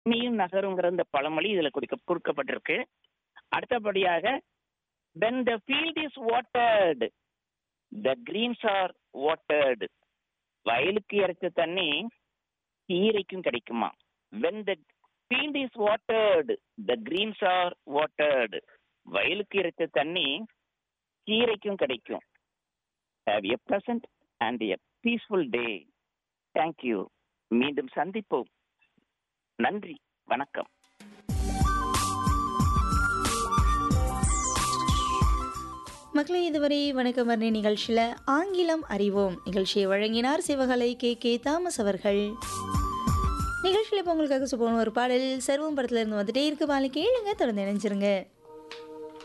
நீயும் நகருங்கிற இந்த பழமொழி இதுல குறிக்க கொடுக்கப்பட்டிருக்கு அடுத்தபடியாக when the field is watered the greens are watered வயலுக்கு இறைச்ச தண்ணி கீரைக்கும் கிடைக்குமா when the field is watered the greens are watered வயலுக்கு இறைச்ச தண்ணி கீரைக்கும் கிடைக்கும் have a pleasant and a peaceful day thank you மீண்டும் சந்திப்போம் நன்றி வணக்கம் மக்களே இதுவரை வணக்கம் வர்ணி நிகழ்ச்சியில் ஆங்கிலம் அறிவோம் நிகழ்ச்சியை வழங்கினார் சிவகலை கே கே தாமஸ் அவர்கள் நிகழ்ச்சியில் இப்போ உங்களுக்காக சுபம் ஒரு பாடல் சர்வம் படத்துல இருந்து வந்துட்டே இருக்கு பாலி கேளுங்க தொடர்ந்து இணைஞ்சிருங்க